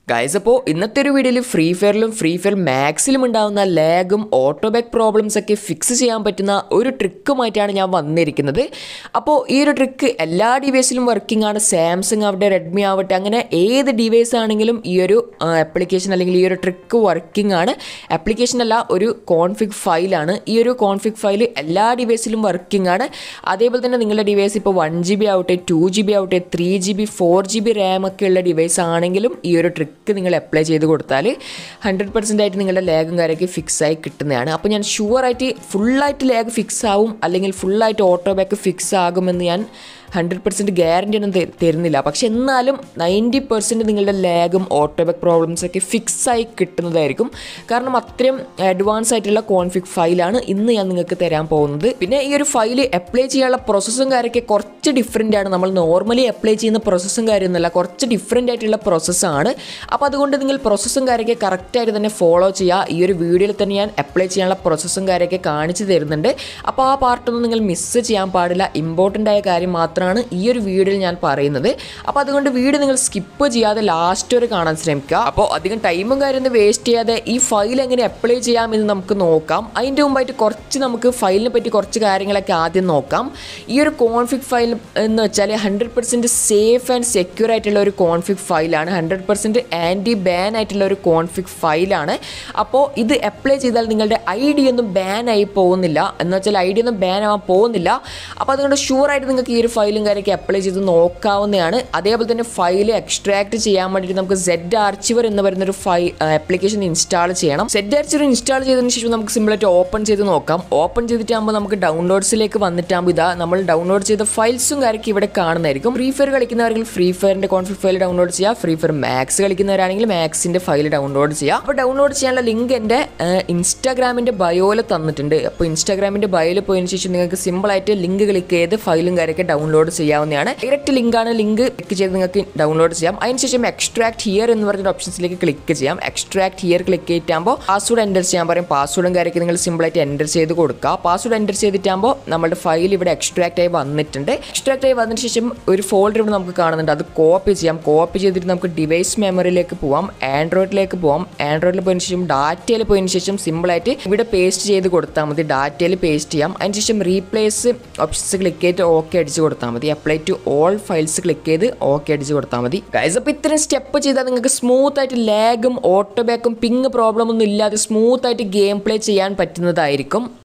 guys അപ്പോൾ ഇന്നത്തെ ഒരു വീഡിയോയിൽ ഫ്രീ ഫയറിലും ഫ്രീ ഫയർ മാക്സിലും ഉണ്ടാകുന്ന ലാഗും ഓട്ടോബാക്ക് പ്രോബ്ലംസ് ഒക്കെ ഫിക്സ് ചെയ്യാൻ പറ്റുന്ന ഒരു ട്രിക്കുമായിട്ടാണ് ഞാൻ വന്നിരിക്കുന്നത് അപ്പോൾ ഈ ഒരു ട്രിക്ക് എല്ലാ ഡിവൈസിലും വർക്കിംഗ് ആണ് സാംസങ് ആവട്ടെ റെഡ്മി ആവട്ടെ അങ്ങനെ ഏത് ഡിവൈസ് ആണെങ്കിലും ഈ ഒരു ആപ്ലിക്കേഷൻ അല്ലെങ്കിൽ ഈ ഒരു ട്രിക്ക് വർക്കിംഗ് ആണ് ആപ്ലിക്കേഷൻ അല്ല ഒരു കോൺഫിഗ് ഫയലാണ് ഈ ഒരു കോൺഫിഗ് ഫയൽ എല്ലാ ഡിവൈസിലും വർക്കിംഗ് ആണ് അതേപോലെ തന്നെ നിങ്ങളുടെ ഡിവൈസ് ഇപ്പോൾ വൺ ജി ബി ആവട്ടെ ടു ജി ബി ആവട്ടെ three G B four G B RAM ഒക്കെ ഉള്ള ഡിവൈസ് ആണെങ്കിലും ഈ ഒരു ട്രിക്ക് നിങ്ങൾ അപ്ലൈ ചെയ്ത് കൊടുത്താൽ ഹൺഡ്രഡ് പെർസെൻ്റ് ആയിട്ട് നിങ്ങളുടെ ലാഗും കാര്യമൊക്കെ ഫിക്സ് ആയി കിട്ടുന്നതാണ് അപ്പോൾ ഞാൻ ഷുവറായിട്ട് ഫുള്ളായിട്ട് ലാഗ് ഫിക്സ് ആവും അല്ലെങ്കിൽ ഫുള്ളായിട്ട് ഓട്ടോ ബാക്ക് ഫിക്സ് ആകുമെന്ന് ഞാൻ ഹൺഡ്രഡ് പെർസെൻറ്റ് ഗ്യാരണ്ടി ഒന്നും ത- തരുന്നില്ല പക്ഷെ എന്നാലും നയൻറ്റി പെർസെൻറ്റ് നിങ്ങളുടെ ലാഗും ഓട്ടോ ബാക്ക് പ്രോബ്ലംസ് ഒക്കെ ഫിക്സ് ആയി കിട്ടുന്നതായിരിക്കും കാരണം അത്രയും അഡ്വാൻസ് ആയിട്ടുള്ള കോൺഫിഗ് ഫയലാണ് ഇന്ന് ഞാൻ നിങ്ങൾക്ക് തരാൻ പോകുന്നത് പിന്നെ ഈ ഒരു ഫയൽ അപ്ലൈ ചെയ്യാനുള്ള പ്രോസസ്സും കാര്യമൊക്കെ കുറച്ച് ഡിഫറെൻ്റ് ആണ് നമ്മൾ നോർമലി അപ്ലൈ ചെയ്യുന്ന പ്രോസസ്സും കാര്യമൊന്നുമല്ല കുറച്ച് ഡിഫറെൻ്റ് ആയിട്ടുള്ള പ്രോസസ്സാണ് അപ്പോൾ അതുകൊണ്ട് നിങ്ങൾ പ്രോസസ്സും കാര്യമൊക്കെ കറക്റ്റായിട്ട് തന്നെ ഫോളോ ചെയ്യുക ഈ ഒരു വീഡിയോയിൽ തന്നെ ഞാൻ അപ്ലൈ ചെയ്യാനുള്ള പ്രോസസ്സും കാര്യമൊക്കെ കാണിച്ചു തരുന്നുണ്ട് അപ്പോൾ ആ പാർട്ടൊന്നും നിങ്ങൾ മിസ്സ് ചെയ്യാൻ പാടില്ല ഇമ്പോർട്ടൻ്റ് ആയ കാര്യം മാത്രമാണ് ഈ ഒരു വീഡിയോയിൽ ഞാൻ പറയുന്നത് അപ്പോൾ അതുകൊണ്ട് വീഡിയോ നിങ്ങൾ സ്കിപ്പ് ചെയ്യാതെ ലാസ്റ്റ് വരെ കാണാൻ ശ്രമിക്കുക അപ്പോൾ അധികം ടൈമും കാര്യം വേസ്റ്റ് ചെയ്യാതെ ഈ ഫയൽ എങ്ങനെ അപ്ലൈ ചെയ്യാം എന്ന് നമുക്ക് നോക്കാം അതിൻ്റെ മുമ്പായിട്ട് കുറച്ച് നമുക്ക് ഫയലിനെ പറ്റി കുറച്ച് കാര്യങ്ങളൊക്കെ ആദ്യം നോക്കാം ഈ ഒരു കോൺഫിഗ് ഫയൽ എന്ന് വെച്ചാൽ hundred percent safe and secure ആയിട്ടുള്ള ഒരു കോൺഫിഗ് ഫയലാണ് ഹൺഡ്രഡ് പെർസെൻറ്റ് ആൻറ്റി ബാൻ ആയിട്ടുള്ള ഒരു കോൺഫിഗ് ഫയലാണ് അപ്പോൾ ഇത് അപ്ലൈ ചെയ്താൽ നിങ്ങളുടെ ഐ ഡി ഒന്നും ബാൻ ആയി പോകുന്നില്ല എന്ന് വെച്ചാൽ ഐ ഡി ഒന്നും ബാൻ ആവാൻ പോകുന്നില്ല അപ്പോൾ അതുകൊണ്ട് ഷുവറായിട്ട് നിങ്ങൾക്ക് ഈ ഒരു ഫയലും കാര്യമൊക്കെ അപ്ലൈ ചെയ്ത് നോക്കാവുന്നതാണ് അതേപോലെ തന്നെ ഫയൽ എക്സ്ട്രാക്ട് ചെയ്യാൻ വേണ്ടിയിട്ട് നമുക്ക് സെഡ് ആർച്ചിവർ എന്ന് പറയുന്ന ഒരു ഫൈ ആപ്ലിക്കേഷൻ ഇൻസ്റ്റാൾ ചെയ്യണം സെഡ് ആർച്ചിവർ ഇൻസ്റ്റാൾ ചെയ്തതിന് ശേഷം നമുക്ക് സിമ്പിളായിട്ട് ഓപ്പൺ ചെയ്ത് നോക്കാം ഓപ്പൺ ചെയ്തിട്ടാകുമ്പോൾ നമുക്ക് ഡൗൺലോഡ്സിലേക്ക് വന്നിട്ടാകുമ്പോൾ ഇതാ നമ്മൾ ഡൗൺലോഡ് ചെയ്ത ഫയൽസും കാര്യമൊക്കെ ഇവിടെ കാണുന്നതായിരിക്കും ഫ്രീ ഫയർ കളിക്കുന്നവരെങ്കിൽ ഫ്രീ ഫയറിന്റെ കോൺഫിഗ് ഫയൽ ഡൗൺലോഡ് ചെയ്യുക ഫ്രീ ഫയർ മാക്സ് കളിക്കുന്നവരാണെങ്കിൽ മാക്സിന്റെ ഫയൽ ഡൗൺലോഡ് ചെയ്യുക അപ്പോൾ ഡൗൺലോഡ് ചെയ്യാനുള്ള ലിങ്ക് എൻ്റെ ഇൻസ്റ്റാഗ്രാമിന്റെ ബയോയിൽ തന്നിട്ടുണ്ട് അപ്പോൾ ഇൻസ്റ്റാഗ്രാമിന്റെ ബയോയിൽ പോയതിനു ശേഷം നിങ്ങൾക്ക് സിമ്പിൾ ആയിട്ട് ലിങ്ക് ക്ലിക്ക് ചെയ്ത് ഫയലും കാര്യമൊക്കെ ഡൗൺലോഡ് ചെയ്യാവുന്നതാണ് ഡയറക്റ്റ് ലിങ്കാണ് ലിങ്ക് ക്ലിക്ക് ചെയ്ത് നിങ്ങൾക്ക് ഡൗൺലോഡ് ചെയ്യാം അതിനുശേഷം എക്സ്ട്രാക്ട് ഹിയർ എന്ന് പറഞ്ഞ ഓപ്ഷൻസിലേക്ക് ക്ലിക്ക് ചെയ്യാം എക്സ്ട്രാക്ട് ഹിയർ ക്ലിക്ക് ചെയ്തിട്ടാകുമ്പോൾ പാസ്വേഡ് എൻ്റർ ചെയ്യാൻ പറയും പാസ്വേഡും കാര്യമൊക്കെ നിങ്ങൾ സിമ്പിളായിട്ട് എൻ്റർ ചെയ്ത് കൊടുക്കുക പാസ്വേഡ് എൻ്റർ ചെയ്തിട്ടാകുമ്പോൾ നമ്മുടെ ഫയൽ ഇവിടെ എക്സ്ട്രാക്ട് ആയി വന്നിട്ടുണ്ട് എക്സ്ട്രാക്ട് ആയി വന്നതിന് ശേഷം ഒരു ഫോൾഡർ ഇവിടെ നമുക്ക് കാണുന്നുണ്ട് അത് കോപ്പി ചെയ്യാം കോപ്പി ചെയ്തിട്ട് നമുക്ക് ഡിവൈസ് മെമ്മറിയിലേക്ക് പോവാം ആൻഡ്രോയിഡിലേക്ക് പോവാം ആൻഡ്രോയിഡിൽ പോയതിനു ശേഷം ഡാറ്റയിൽ പോയതിനു ശേഷം സിമ്പിളായിട്ട് ഇവിടെ പേസ്റ്റ് ചെയ്ത് കൊടുത്താൽ മതി ഡാറ്റയിൽ പേസ്റ്റ് ചെയ്യാം അതിനുശേഷം റീപ്ലേസ് ഓപ്ഷൻസ് ക്ലിക്ക് ചെയ്തിട്ട് ഓക്കെ അടിച്ച് കൊടുത്താൽ മതി apply to all files click ചെയ്ത് ഓക്കെ അടിച്ച് കൊടുത്താൽ മതി ഗൈസ് അപ്പോൾ ഇത്രയും സ്റ്റെപ്പ് ചെയ്താൽ നിങ്ങൾക്ക് സ്മൂത്ത് ആയിട്ട് ലാഗും ഓട്ടോ ബാക്കും പിങ് പ്രോബ്ലം ഒന്നും ഇല്ലാതെ സ്മൂത്ത് ആയിട്ട് ഗെയിം പ്ലേ ചെയ്യാൻ പറ്റുന്നതായിരിക്കും